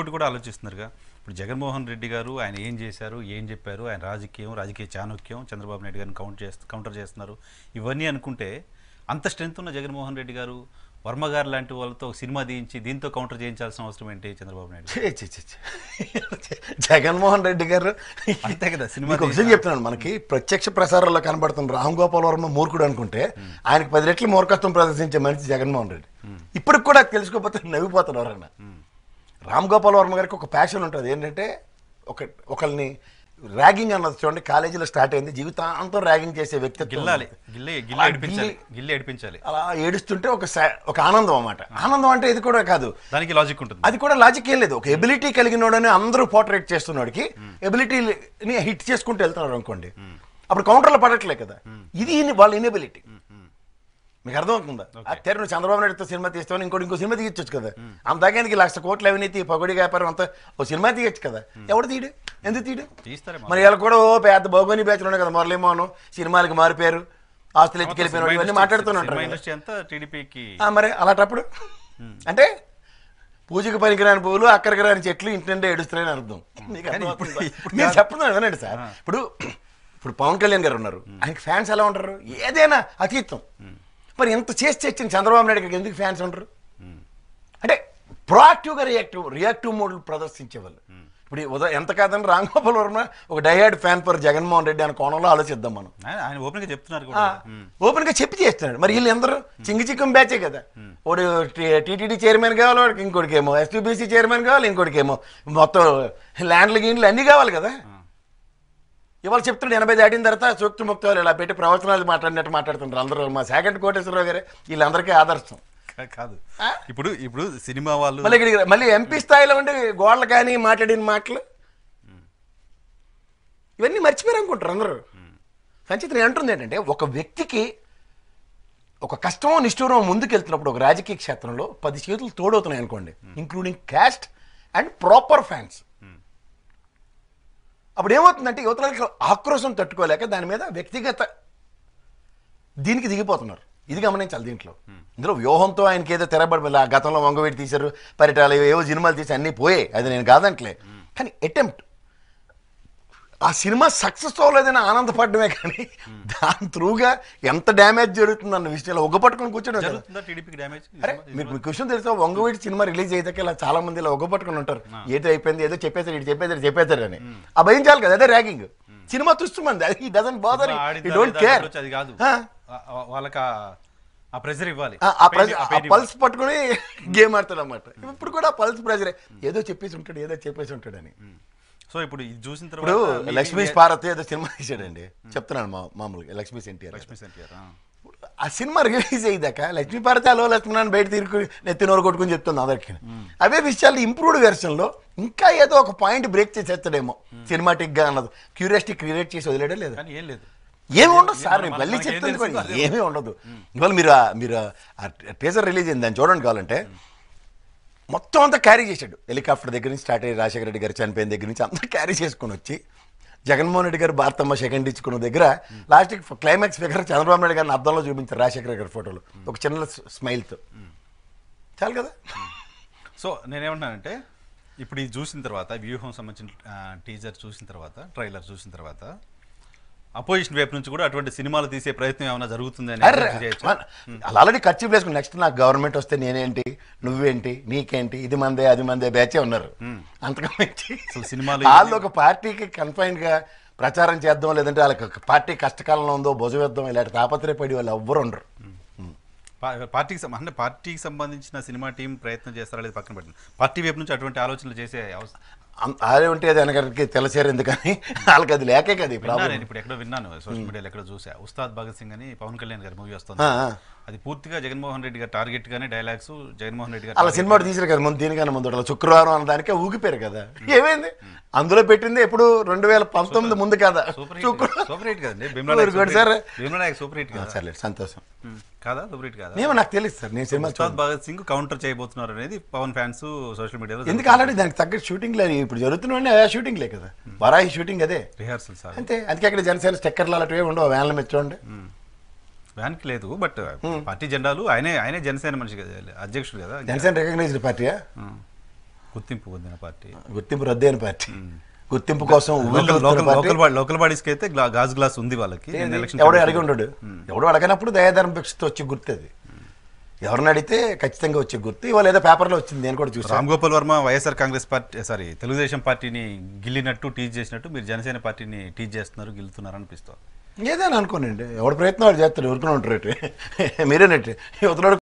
ఇంకోటి కూడా ఆలోచిస్తున్నారుగా ఇప్పుడు జగన్మోహన్ రెడ్డి గారు ఆయన ఏం చేశారు ఏం చెప్పారు ఆయన రాజకీయం రాజకీయ చాణక్యం చంద్రబాబు నాయుడు గారిని కౌంట్ చేస్తూ కౌంటర్ చేస్తున్నారు ఇవన్నీ అనుకుంటే అంత స్ట్రెంత్ ఉన్న జగన్మోహన్ రెడ్డి గారు వర్మ గారు లాంటి వాళ్ళతో సినిమా తీయించి దీంతో కౌంటర్ చేయించాల్సిన అవసరం ఏంటి చంద్రబాబు నాయుడు ఛే, ఛే, ఛే, ఛే. జగన్మోహన్ రెడ్డి గారు అంతే కదా సినిమా మీకు ఒక విషయం చెప్తున్నాను మనకి ప్రత్యక్ష ప్రసారాల్లో కనబడుతున్న రామ్ గోపాల్ వర్మ మూర్ఖుడు అనుకుంటే ఆయనకి పది రెట్లు మూర్ఖత్వం ప్రదర్శించే మనిషి జగన్మోహన్ రెడ్డి ఇప్పటికి కూడా తెలుసుకోకపోతే నవ్విపోతారు ఎవరన్నా రామ్ గోపాల్ వర్మ గారికి ఒక ప్యాషన్ ఉంటుంది ఏంటంటే ఒక ఒకరిని ర్యాగింగ్ అన్నది చూడండి కాలేజీలో స్టార్ట్ అయింది జీవితాంతం ర్యాగింగ్ చేసే వ్యక్తి గిల్లాలి గిల్లి గిల్లి ఆ ఏడిపించాలి గిల్లి- గిల్లి ఏడిపించాలి అలా ఏడుస్తుంటే ఒక సా- ఒక ఆనందం అన్నమాట ఆనందం అంటే ఇది కూడా కాదు దానికి లాజిక్ ఉంటుంది అది కూడా లాజిక్ ఏం లేదు ఒక ఎబిలిటీ కలిగినోడని అందరూ పోర్ట్రేట్ చేస్తున్నాడికి ఎబిలిటీని హిట్ చేసుకుంటూ వెళ్తున్నారు అనుకోండి అప్పుడు కౌంటర్లో పడట్లే కదా ఇది ఇన్- వాళ్ళ ఇన్ఎబిలిటీ మీకు అర్థమవుతుందా ఆ తెర నువ్వు చంద్రబాబు నాయుడుతో సినిమా తీస్తావు ఇంకోటి ఇంకో సినిమా తీయచ్చు కదా అంత తగ్గానికి లక్ష కోట్ల అవినీతి పగడి వ్యాపారం అంతా ఓ సినిమా తీయచ్చు కదా ఎవడు తీయడు ఎందుకు తీయడు తీస్తారే మరి వీళ్ళు కూడా ఓ పెద్ద భౌగోని బ్యాచ్లు ఉన్నాయి కదా మురళీమోహన్ సినిమాలకి మారిపోయారు ఆస్తులు ఎత్తుకెళ్ళిపోయిన ఇవన్నీ మాట్లాడుతున్నారు సినిమా ఇండస్ట్రీ అంతా టీడీపీకి ఆ, మరి అలాంటప్పుడు అంటే పూజకి పనికిరాని పువ్వులు అక్కడికి రాని చెట్లు ఇంటి నిండా ఏడుస్తున్నాయని అర్థం మీకు కానీ అర్థమవుతుందా? ఇప్పుడు- ఇప్పుడు మీరు కాదు. చెప్తున్నాను వినండి సార్ ఇప్పుడు ఇప్పుడు పవన్ కళ్యాణ్ గారు ఉన్నారు ఆయనకి ఫ్యాన్స్ ఎలా ఉంటారు ఏదైనా అతీతం మరి ఇంత చేసి తెచ్చిన చంద్రబాబు నాయుడు గారికి ఎందుకు ఫ్యాన్స్ ఉంటారు అంటే ప్రొయాక్టివ్గా రియాక్టివ్ రియాక్టివ్ మోడ్లు ప్రదర్శించే వాళ్ళు ఇప్పుడు ఈ ఉదయం ఎంత కాదని రామ్ గోపాల్ వర్మ ఒక diehard fan for Jaganmohan Reddy అనే కోణంలో ఆలోచిద్దాం మనం ఆయన ఆయన ఓపెన్ గా చెప్తున్నారు కూడా ఉమ్. ఓపెన్ గా చెప్పి చేస్తున్నాడు మరి వీళ్ళు అందరూ చింగి చిక్కం బ్యాచే కదా వాడు టీటీడీ చైర్మన్ కావాలి వాడికి ఇంకోటికి ఏమో ఎస్పీబీసీ చైర్మన్ కావాలి ఇంకోటికి ఏమో మొత్తం ల్యాండ్లు గీండ్లు అన్నీ కావాలి కదా ఇవాళ చెప్తున్నాడు ఎనభై దాటిన తర్వాత సూక్తి ముక్తాలు ఇలా పెట్టి ప్రవచనాలు మాట్లాడినట్టు మాట్లాడుతుంటారు అందరూ మా సెకండ్ కోటేశ్వరరావు గారే వీళ్ళందరికీ ఆదర్శం కా- కాదు ఆ? ఇప్పుడు ఇప్పుడు సినిమా వాళ్ళు మళ్ళీ ఇక్కడికి రా- మళ్ళీ ఎంపీ స్థాయిలో ఉండే గోడలు కానీ మాట్లాడిన మాటలు ఇవన్నీ మర్చిపోయారు అనుకుంటారు అందరూ సంచిత నేను అంటుంది ఏంటంటే ఒక వ్యక్తికి ఒక కష్టమో నిష్ఠూరం ముందుకెళ్తున్నప్పుడు ఒక రాజకీయ క్షేత్రంలో పది చేతులు తోడవుతున్నాయి అనుకోండి including caste and proper fans అప్పుడు ఏమవుతుందంటే యువతలకి ఆక్రోశం తట్టుకోలేక దాని మీద వ్యక్తిగత దీనికి దిగిపోతున్నారు ఇది గమనించాలి దీంట్లో ఇందులో వ్యూహంతో ఆయనకి ఏదో తెరబడి ఆ గతంలో వంగవీటి తీశారు పరిటాలు ఏవో సినిమాలు తీసి అన్నీ పోయాయి అది నేను కాదంటలే కానీ అటెంప్ట్ ఆ సినిమా సక్సెస్ అవ్వలేదని ఆనందపడమే కానీ దాని త్రూగా ఎంత డ్యామేజ్ జరుగుతుంది అన్న విషయంలో ఒగ్గపట్టుకొని కూర్చోడం కదా. జరుగుతుందా టీడీపీకి డ్యామేజ్ అరే మీకు మీకు విషయం తెలుసా వంగవీటి సినిమా రిలీజ్ అయ్యాక ఇలా చాలా మంది ఇలా ఒగ్గపట్టుకొని ఉంటారు ఏదో అయిపోయింది ఏదో చెప్పేశారు ఇటు చెప్పేశారు చెప్పేశారు అని ఆ భయం చాలు కదా అదే ర్యాగింగ్ సినిమా తుస్తుమంది అది డజన్ బాదర్ సినిమా ఈ ఆడిందా డోంట్ లేదా కేర్ అన్నది అది కాదు ఆ. ఆ- ఆ- వాళ్ళకి ఆ- ఆ ప్రెజర్ ఇవ్వాలి ఆ- ఆ Pain- ప్రెజ- ఆ ఆ pain పల్స్ పట్టుకుని గేమ్ ఆడతాడు అన్నమాట ఇప్పుడు కూడా పల్స్ ప్రెజరే ఏదో చెప్పేసి ఉంటాడు ఏదో చెప్పేసి ఉంటాడని ఇవ్వాలి. సో ఇప్పుడు ఇది చూసిన ఇప్పుడు తర్వాత మీ- లక్ష్మీ మీ- పార్వతి ఏదో సినిమా తీసాడండి చెప్తున్నాను మా మామూలుగా లక్ష్మీ ఎన్టీఆర్ లక్ష్మీ సెంటియర్ ఆ. ఆ సినిమా రిలీజ్ అయ్యాక లక్ష్మీ పార్వతి అలో లక్ష్మణ్ బయట తిరుగు నెత్తి నోరు కొట్టుకుని చెప్తుంది అందరికి అవే విషయాలు ఇంప్రూవ్డ్ వెర్షన్ లో ఇంకా ఏదో ఒక పాయింట్ బ్రేక్ చేసేస్తాడేమో సినిమాటిక్ గా అన్నది క్యూరియాసిటీ క్రియేట్ చేసి వదిలేడే లేదు కానీ ఏం లేదు ఏమి ఉండదు సార్ నేను మన- మళ్ళీ మనకేం చెప్తాను తెలుసు? కూడా అదే ఏమీ ఉండదు ఇవాళ మీరు ఆ- మీరు ఆ టీజర్ రిలీజ్ అయింది దాన్ని చూడండి కావాలంటే మొత్తం అంతా క్యారీ చేశాడు హెలికాప్టర్ దగ్గర నుంచి స్టార్ట్ అయ్యి రాజశేఖర రెడ్డి గారు చనిపోయిన దగ్గర నుంచి అంతా క్యారీ చేసుకొని వచ్చి జగన్మోహన్ రెడ్డి గారు భారతమ్మ సెకండ్ ఇచ్చుకున్న దగ్గర లాస్ట్కి క్లైమాక్స్ ఫిగర్ చంద్రబాబు నాయుడు గారిని అద్దంలో చూపించారు రాజశేఖర గారి ఫోటోలు ఒక చిన్న స్మైల్తో చాలు కదా సో నేనేమంటున్నానంటే ఇప్పుడు ఇది చూసిన తర్వాత వ్యూహం సంబంధించిన టీజర్ చూసిన తర్వాత ట్రైలర్ చూసిన తర్వాత అపోజిషన్ వైపు నుంచి కూడా అటువంటి సినిమాలు తీసే ప్రయత్నం ఏమైనా జరుగుతుంది అని అర్రే, expect చేయొచ్చా? మన- అలా ఆల్రెడీ ఖర్చు వేసుకుని నెక్స్ట్ నాకు గవర్నమెంట్ వస్తే నేనేంటి నువ్వేంటి నీకేంటి ఇది మందే అది మందే బ్యాచే ఉన్నారు అంతకమించి అసలు సినిమాలు వాళ్ళు ఒక పార్టీకి కన్ఫైన్ గా ప్రచారం చేద్దాం లేదంటే వాళ్ళకి ఒక పార్టీ కష్టకాలంలో ఉందో భుజవేద్దాం ఇలాంటి తాపత్రయపడి వాళ్ళు ఎవ్వరు ఉండరు పా- పార్టీకి సం- అంటే పార్టీకి సంబంధించిన సినిమా టీం ప్రయత్నం చేస్తారా లేదు పక్కన పెట్టండి పార్టీ వైపు నుంచి అటువంటి ఆలోచనలు చేసే అవసరం అం- అదే ఉంటే అది వెనకరికి తెలసేరు ఎందుకని వాళ్ళకి అది లేకే కదా ఈ విన్నా ప్రాబ్లం నేను ఇప్పుడు ఎక్కడో విన్నాను సోషల్ మీడియాలో ఎక్కడో చూసా ఉస్తాద్ భగత్ సింగ్ అని పవన్ కళ్యాణ్ గారి మూవీ వస్తుంది ఆ, ఆ. అది పూర్తిగా జగన్మోహన్ రెడ్డి గారి టార్గెట్ గానే డైలాగ్స్ జగన్మోహన్ రెడ్డి గారు అలా సినిమా ఒకటి తీసారు కదా ముందు దీనికన్నా ముందు అట్లా శుక్రవారం అన్న దానికే ఊగిపోయారు కదా ఏమైంది అందులో పెట్టింది ఎప్పుడు రెండు వేల పంతొమ్మిది ముందు కదా సూపర్ శుక్రవారం హిట్ సూపర్ హిట్ కదండి Very Bheemla good, sir. Bheemla super hit కదా సర్లేదు సంతోషం ఉమ్, కాదా సూపర్ హిట్ కాదా ఏమో నాకు తెలియదు సార్ నేను సినిమా ఉస్తాద్ భగత్ సింగ్ కౌంటర్ చేయబోతున్నారు అనేది పవన్ ఫ్యాన్స్ సోషల్ మీడియాలో ఎందుకు ఆల్రెడీ దానికి తగ్గట్టు షూటింగ్ లేదు ఇప్పుడు జరుగుతున్న ఆ షూటింగ్ లే కదా వరాహి షూటింగ్ అదే రిహార్సల్ సార్ అంతే అందుకే అక్కడ జనసేన స్టెక్కర్లు అలాంటివి ఉండవు వ్యాన్ల మీద చూడండి వ్యాన్కి లేదు బట్ పార్టీ జెండాలు ఆయనే ఆయనే జనసేన మనిషి కదా అధ్యక్షుడు కదా జనసేన రికగ్నైజ్డ్ పార్టీయా ఉమ్. గుర్తింపు పొందిన పార్టీ గుర్తింపు రద్దయిన పార్టీ గుర్తింపు కోసం ఉవ్విళ్ళు లోకల్ ఊరుతున్న పార్టీ. లోకల్ బాడీ లోకల్ బాడీస్కి అయితే గ్లా- గాజు గ్లాస్ ఉంది వాళ్ళకి నిన్న ఎలక్షన్ ఎవడో అడిగి ఉండడు ఎవడో అడగనప్పుడు దయాధర్మ భిక్షతో వచ్చే గుర్తు అది ఎవరిని అడిగితే ఖచ్చితంగా వచ్చే గుర్తు ఇవాళ ఏదో పేపర్లో వచ్చింది నేను కూడా చూసాను రామ్ గోపాల్ వర్మ వైఎస్ఆర్ కాంగ్రెస్ పార్టీ సారీ తెలుగుదేశం పార్టీని గిల్లినట్టు టీచ్ చేసినట్టు మీరు జనసేన పార్టీని టీచ్ చేస్తున్నారు గిల్లుతున్నారు అనిపిస్తుంది ఏదైనా అనుకోనండి ఎవడి ప్రయత్నం వాడు చేస్తాడు ఊరుకుని ఉంటారు మీరేనట్టు యువతలో